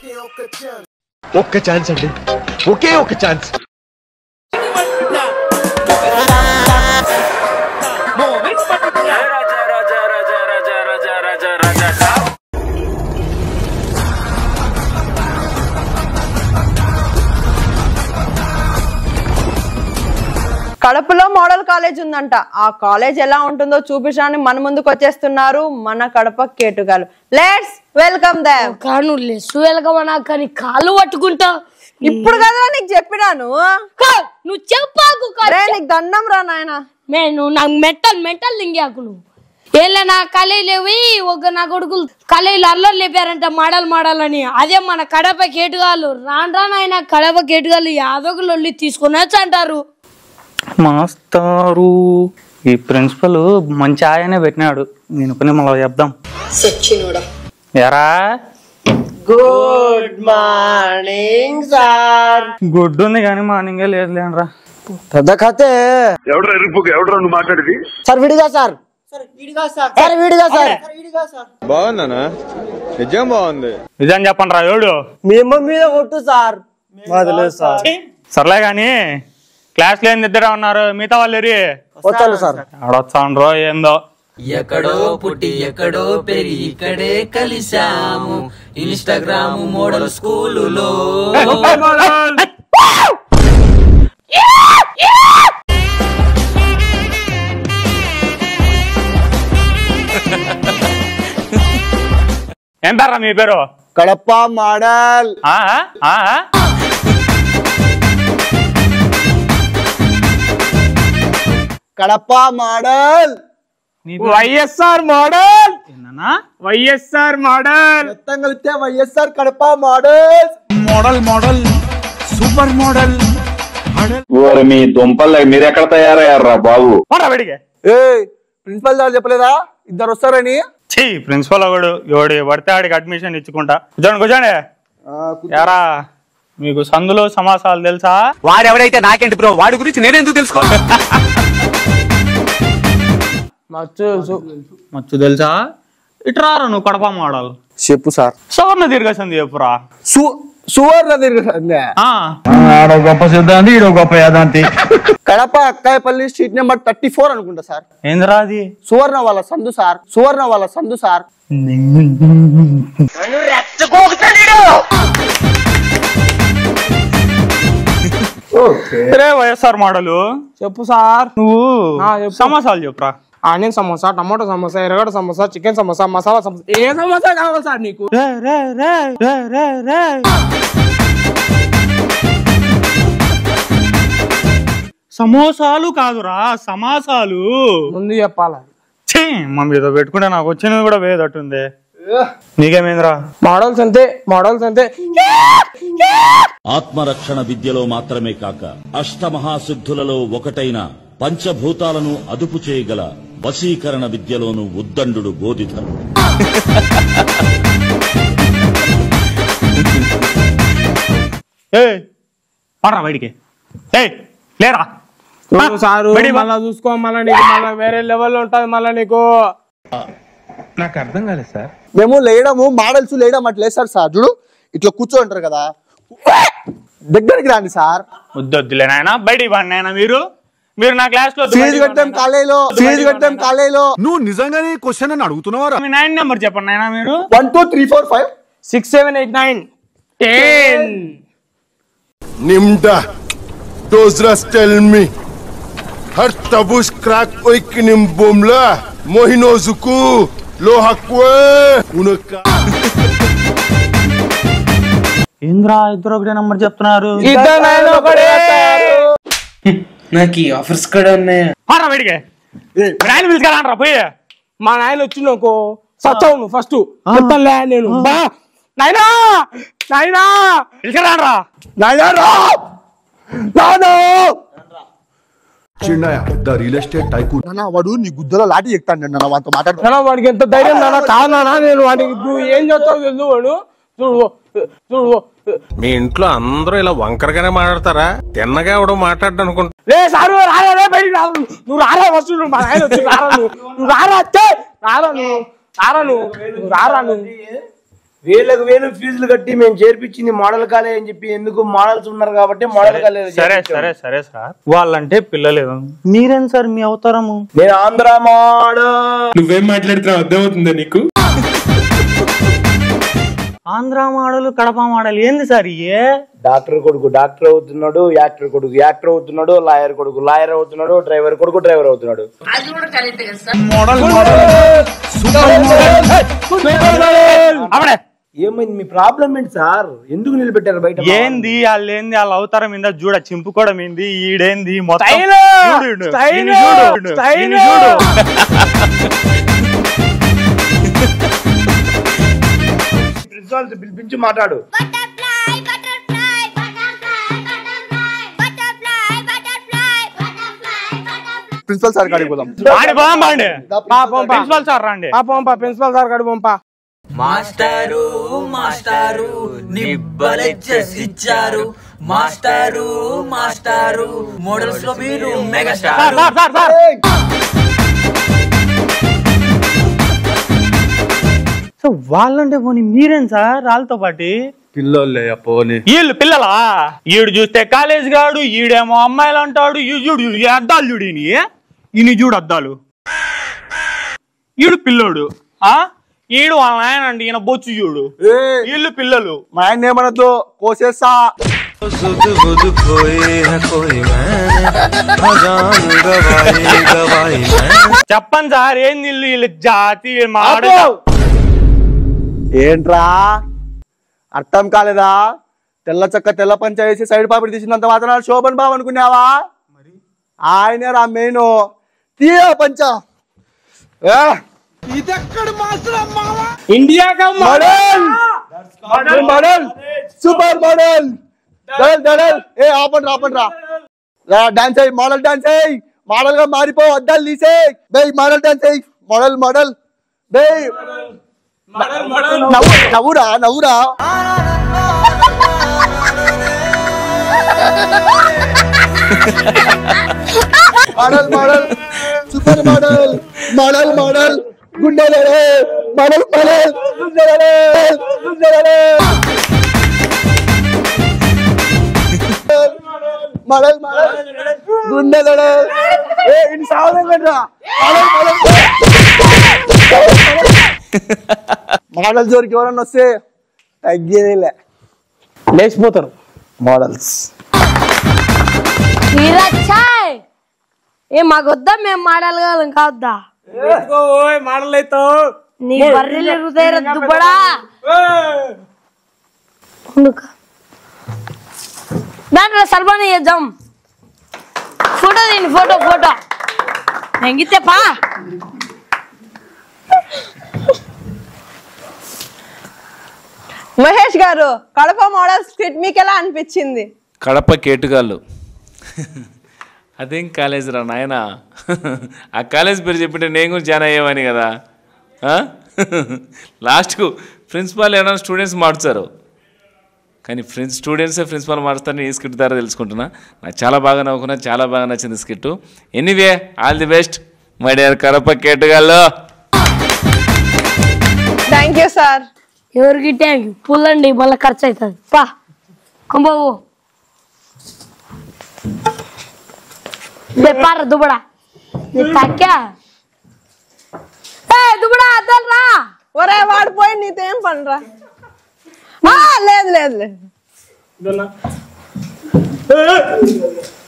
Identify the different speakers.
Speaker 1: ఒక్క ఛాన్స్ అండి ఒకే ఒక్క ఛాన్స్
Speaker 2: కడపలో మోడల్ కాలేజ్ ఉందంట ఆ కాలేజ్ ఎలా ఉంటుందో చూపించడానికి మన ముందుకు వచ్చేస్తున్నారు మన కడప కేటుగాలు లెట్స్ వెల్కమ్ దెమ్
Speaker 3: కాను లెస్సు వెలగమనా కానీ కాళ్ళు పట్టుకుంటా
Speaker 2: ఇప్పుడు కదా నీకు చెప్పినాను
Speaker 3: కా, నువ్వు చెప్పాకు కా.
Speaker 2: రే నీకు దండం రా నాయన
Speaker 3: మే నువ్వు నాకు మెంటల్ మెంటల్ లింగాకు నువ్వు ఏలే నా కళలు ఒక నా కొడుకులు కళలు అల్లరి లేపారంట మాడల్ మాడల్ అని అదే మన కడప కేటుగాళ్ళు రాను రాను ఆయన కడప కేటుగాళ్ళు యాదొక లొల్లి తీసుకుని వచ్చి అంటారు
Speaker 4: మాస్టారు ఈ ప్రిన్సిపల్ మంచి ఆయనే పెట్టినాడు నేను పని మళ్ళీ చెప్దాం ఎరా
Speaker 5: గుడ్ మార్నింగ్ సార్
Speaker 4: గుడ్ ఉంది కానీ మార్నింగే లేదు లేనరా
Speaker 5: పెద్ద కథే
Speaker 6: ఎవడ్రా ఎరుపుకు ఎవడ్రా నువ్వు మాట్లాడేది
Speaker 5: సార్ విడిగా సార్ సార్ విడిగా సార్
Speaker 7: బాగుందనా నిజం బాగుంది
Speaker 4: నిజం చెప్పండి రా ఏడు
Speaker 5: మేము మీద కొట్టు సార్ వదిలేదు సార్
Speaker 4: సర్లే కానీ క్లాస్ లో ఏంది ఇద్దరే ఉన్నారు మిగతా వాళ్ళు ఎరి
Speaker 5: వచ్చాను సార్
Speaker 4: ఆడొచ్చాండ్రో ఏందో
Speaker 8: ఎక్కడో పుట్టి ఎక్కడో పెరిగి ఇక్కడే కలిశాము ఇన్స్టాగ్రామ్ మోడల్ స్కూలులో
Speaker 4: ఏం పేర్రా మీ పేరు
Speaker 5: కడప మోడల్
Speaker 4: ఆ? ఆ? ఆ?
Speaker 5: కడప మోడల్
Speaker 4: వైఎస్ఆర్ మోడల్ ఏందన్నా వైఎస్ఆర్ మోడల్
Speaker 5: మొత్తం కలిపితే వైఎస్ఆర్ కడప మోడల్
Speaker 6: ఓరి మీ దుంపలు మీరెక్కడ తయారయ్యారా బాబు
Speaker 4: పోరా బయటికి
Speaker 5: ఏ ప్రిన్సిపల్ సార్ చెప్పలేదా ఇద్దరు వస్తారని
Speaker 4: ఛీ ప్రిన్సిపల్ ఒకడు ఎవడు పడితే ఆడికి అడ్మిషన్ ఇచ్చుకుంటా కూర్చోండి కూర్చోండి యారా మీకు సందులో సమాసాలు తెలుసా
Speaker 8: వాడెవడైతే నాకేంటి బ్రో వాడి గురించి నేనెందుకు తెలుసుకో
Speaker 4: మచ్చు తెలుసా ఇట్రారా నువ్వు కడప మోడల్
Speaker 5: చెప్పు సార్
Speaker 4: సవర్ణ దీర్ఘసంధి చెప్పురా
Speaker 5: సు సువర్ణ దీర్ఘ
Speaker 4: ఆ,
Speaker 1: ఆడో గొప్ప సిద్ధాంతి ఈడో గొప్ప యాదాంతి
Speaker 5: Kadapa Akkayapalli street number thirty four అనుకుంటా సార్
Speaker 4: ఏందిరా అది
Speaker 5: సువర్ణ వాళ్ళ సందు సార్ సువర్ణ వాళ్ళ సందు సార్
Speaker 4: రే వైఎస్ఆర్ మోడల్
Speaker 9: చెప్పు సార్
Speaker 4: నువ్వు
Speaker 9: ఆ, చెప్పు.
Speaker 4: సమాసాలు చెప్పురా
Speaker 9: onion samosa tomato samosa Erragadda samosa chicken samosa masala samosa ఏ సమోసా కావాలి సార్ నీకు
Speaker 4: రే రే రే రే రే రే సమోసాలు కాదురా సమాసాలు
Speaker 9: ముందు చెప్పాలా
Speaker 4: ఛీ మా మీద పెట్టుకుంటే నాకు వచ్చినది కూడా వేదట్టుంది నీకేమైందిరా
Speaker 9: మోడల్స్ అంతే మోడల్స్ అంతే
Speaker 10: ఆత్మరక్షణ విద్యలో మాత్రమే కాక అష్టమహాసిద్ధులలో ఒకటైన పంచభూతాలను అదుపు చేయగల వశీకరణ విద్యలోను ఉద్దండు బోధిధరు
Speaker 4: ఏ పడరా బయటికి ఏ లేరా
Speaker 9: చూడు సారు
Speaker 4: బయటికి పో.
Speaker 9: మళ్ళా చూసుకో మళ్ళా నీకు మళ్ళా వేరే లెవెల్ ఉంటది మళ్ళా నీకు
Speaker 5: మేము లేయడము మోడల్స్ లేయడం అట్లా వేస్తారు సార్ చూడు ఇట్లా కూర్చోంటారు కదా దగ్గరికి రాండి సార్
Speaker 4: వద్దొద్దులే నాయన బయటికి పండి నాయన మీరు మీరు నా క్లాస్ లో
Speaker 5: ఫీజు కట్టాం కాలేజీలో ఫీజు కట్టాం కాలేజీలో
Speaker 6: నువ్వు నిజంగానే క్వశ్చన్ అని అడుగుతున్నావా
Speaker 4: మీ నాయన నెంబర్ చెప్పండి నాయన మీరు
Speaker 5: one two three four five
Speaker 9: six seven eight nine ten
Speaker 6: నిమ్డా డోజ్రస్ టెల్ మీ హర్ తబుష్ క్రాక్ ఒయిక్ నిమ్ బొమ్లా మోహినోజుకు లోహక్వే ఉనక
Speaker 4: ఏంద్రా ఇద్దరు ఒకటే నెంబర్ చెప్తున్నారు
Speaker 9: ఇద్దరు నాయన ఒకడే
Speaker 8: నాకు ఈ ఆఫర్స్ కూడా ఉన్నాయి
Speaker 4: పడరా బయటికి నాయన పిలుచుకెళ్ళండి పోయి
Speaker 9: మా నాయన వచ్చిందనుకో సత్తావు నువ్వు ఫస్ట్ చెప్తానులే నేను బా నాయనా నాయనా
Speaker 4: పిలుచుకెళ్ళండి
Speaker 9: నాయనా రా నాను
Speaker 6: చిన్నయ ద రియల్ ఎస్టేట్ టైకూన్
Speaker 5: నాన్న వాడు నీ గుద్దలో లాటి ఎక్కుతాడు నాన్న వాటితో మాట్లాడు
Speaker 9: నాన్న వాడికి ఎంత ధైర్యం నాన్న కాదు నాన్న నేను వాడికి నువ్వు ఏం చేస్తావు తెలుసు వాడు చూడు చూడు
Speaker 7: మీ ఇంట్లో అందరూ ఇలా వంకరగానే మాట్లాడతారా తిన్నగా ఎవడో మాట్లాడ్డా అనుకుంటా
Speaker 9: రే సారు రారా రే బయటికి రా నువ్వు రారా ఫస్ట్ నువ్వు మా నాయన వచ్చి రారా నువ్వు నువ్వు రారా అత్తే రారా నువ్వు రారా నువ్వు నువ్వు రారా నువ్వు వేలకు వేలు ఫీజులు కట్టి మేము చేర్పించింది మోడల్ కాలేజ్ అని చెప్పి ఎందుకు మోడల్స్ ఉన్నారు కాబట్టి మోడల్ కాలేజ్
Speaker 4: సరే సరే సరే సార్ వాళ్ళంటే పిల్లలు మీరేం సార్ మీ అవతారము
Speaker 9: నేను ఆంధ్ర మోడల్
Speaker 11: నువ్వేం మాట్లాడుతున్నావు అర్థమవుతుందా నీకు
Speaker 4: ఆంధ్ర మోడల్ కడప మోడల్ ఏంది సార్ ఏ
Speaker 9: డాక్టర్ కొడుకు డాక్టర్ అవుతున్నాడు యాక్టర్ కొడుకు యాక్టర్ అవుతున్నాడు లాయర్ కొడుకు లాయర్ అవుతున్నాడు డ్రైవర్ కొడుకు డ్రైవర్ అవుతున్నాడు
Speaker 4: అప్పుడే
Speaker 9: ఏమైంది మీ ప్రాబ్లం ఏంటి సార్ ఎందుకు నిలబెట్టారు బయట
Speaker 4: ఏంది వాళ్ళు ఏంది వాళ్ళ అవతారం మీద చూడ చింపుకోవడం ఏంది ఈడేంది మొత్తం
Speaker 9: స్టైల్!
Speaker 4: చూడు, ఈడు.
Speaker 9: స్టైల్!
Speaker 4: ఈయన చూడు,
Speaker 9: స్టైల్!
Speaker 4: ఈయన చూడు.
Speaker 9: ప్రిన్సిపాల్ పిలిపించి మాట్లాడు
Speaker 5: ప్రిన్సిపల్ సార్ కాడికి పోదాం
Speaker 4: ఆడి పోదాం బాండి ప్రిన్సిపల్ సార్ రండి
Speaker 9: పంపా ప్రిన్సిపాల్ సార్ కాడి పంపా
Speaker 8: మాస్టారు మాస్టారు నిబ్బలెచ్చస్ ఇచ్చారు మాస్టారు మాస్టారు మోడల్స్ లో మీరు megastar
Speaker 4: sir sir sir so వాళ్ళంటే పోనీ మీరేం సార్ వాళ్ళతో పాటి
Speaker 1: పిల్లోళ్ళే పోని
Speaker 4: వీళ్ళు పిల్లలా ఈడు చూస్తే కాలేజ్ గాడు ఈడేమో అమ్మాయిలు అంటాడు ఈ చూడు ఈ అద్దాలు చూడు ఈయన ఈయన చూడు అద్దాలు ఈడు పిల్లోడు ఆ ఈడు వాళ్ళ ఆయన అండి ఈయన బొచ్చు చూడు వీళ్ళు పిల్లలు
Speaker 5: మా ఆయన ఏమనొద్దు కోసేస్తా
Speaker 4: చెప్పండి సార్ ఏంది వీళ్ళు వీళ్ళ జాతి మాట
Speaker 5: ఏంట్రా అర్థం కాలేదా తెల్ల చక్క తెల్ల పంచ వేసి సైడ్ పాపిడి తీసినంత మాత్రం శోభన్ బాబు అనుకున్నావా ఆయనే రా మెయిన్ తీయ పంచ ఏ,
Speaker 9: ఇండియా కా
Speaker 5: మోడల్ మోడల్ సూపర్ మోడల్ దడల్ దడల్ ఏ ఆపండి ఆపండి రా డాన్స్ అయ్యి మోడల్ డాన్స్ అయ్యి మోడల్ గా మారిపో అద్దాలు తీసే బే మోడల్ డాన్స్ అయ్యి మోడల్ మోడల్ బే నవ్వు నవ్వురా నవ్వురా model model super model model model గుండెలే మోడల్ మోడల్ గుండెలే గుండెలే మోడల్ మోడల్ గుండెలే ఏ ఇన్ సావడం కదరా మోడల్ మోడల్ మోడల్ జోరికి ఎవరన్నా వస్తే తగ్గేదేలే
Speaker 9: లేచిపోతారు
Speaker 5: మోడల్స్
Speaker 3: మీరచ్చాయ్ ఏ మాకొద్దా మేము మాడగలం కావద్దా
Speaker 9: మోడల్ అవుతావు
Speaker 3: నీ బర్రెలు హృదయ దుబ్బడా ఉండుక. దాంట్లో సల్మాన్ చేద్దాం ఫోటో తీయండి ఫోటో ఫోటో ఎంగితే పా
Speaker 2: మహేష్ గారు కడప మోడల్ స్కిట్ మీకు ఎలా అనిపించింది
Speaker 12: కడప కేటుగాళ్ళు అదేం కాలేజ్ రా నాయన ఆ కాలేజ్ పేరు చెప్పింటే నేను కూడా జాయిన్ అయ్యేవాని కదా ఆ? లాస్ట్కు ప్రిన్సిపాల్ ఏమైనా స్టూడెంట్స్ మార్చారు కానీ ఫ్రెండ్స్ స్టూడెంట్సే ప్రిన్సిపాల్ మారుస్తారని ఈ స్కిట్ ద్వారా తెలుసుకుంటున్నా నాకు చాలా బాగా నవ్వుకున్నా చాలా బాగా నచ్చింది skit anyway all the best my dear Kadapa కేటుగాళ్ళు
Speaker 2: థ్యాంక్ యూ సార్
Speaker 3: ఎవరికి ట్యాంక్ పుల్లండి మళ్ళీ ఖర్చు అవుతుంది పా కొంబాబు పార దుబడా తక్కా ఏ దుబడా అద్దాలు రా
Speaker 2: ఒరే వాడు పోయి నీతో ఏం పనిరా ఆ, లేదు లేదు లేదు